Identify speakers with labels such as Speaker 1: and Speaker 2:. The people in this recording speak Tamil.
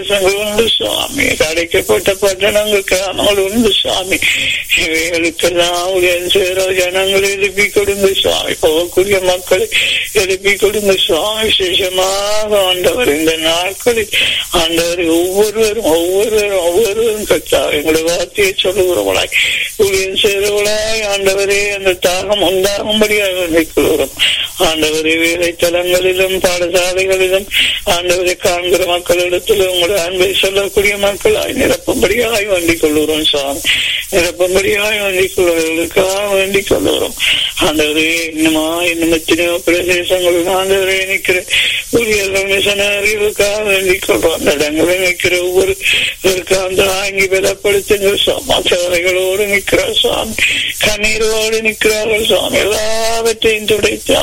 Speaker 1: தேசங்கள் உண்டு சுவாமி அடைக்கப்பட்ட பட்டணங்கள் கிராமங்கள் உண்டு சுவாமி இவைகளுக்கெல்லாம் உதயம் சேர ஜனங்களை எழுப்பி கொடுங்க சுவாமி போகக்கூடிய மக்களை எழுப்பி கொடுங்க சுவாவி விசேஷமாக ஆண்டவர் இந்த நாட்களில் ஆண்டவர் ஒவ்வொருவரும் ஒவ்வொருவரும் ஒவ்வொருவரும் கத்தா எங்களுடைய வார்த்தையை சொல்லுகிறவளாய் ஊழியம் செய்கிறவளாய் ஆண்டவரே அந்த தாகம் உண்டாகும்படியாக நிற்கிறோம் ஆண்டவரே வேலை தலங்களிலும் பாடசாலைகளிலும் ஆண்டவரை காண்கிற மக்களிடத்தில் உங்களுடைய அன்பை சொல்லக்கூடிய மக்களாய் நிரப்பும்படியாய் வேண்டிக் கொள்ளுகிறோம் சுவாமி நிரப்பும்படியாய் வேண்டிக் கொள்வதற்காக வேண்டிக் கொள்ளுகிறோம் ஆண்டவரே இன்னுமா இன்னும் எத்தனையோ பிரதேசங்கள் ஆண்டவரே நிற்கிற ஊழியர்கள் மிஷனரிகளுக்காக வேண்டிக் கொள்றோம் அந்த இடங்களில் நிற்கிற ஒவ்வொரு அந்த வாங்கி பலப்படுத்துங்க சமாச்சாரைகளோடு நிற்கிறார் சுவாமி கண்ணீரோடு நிற்கிறார்கள் சுவாமி எல்லாவற்றையும் துடைத்து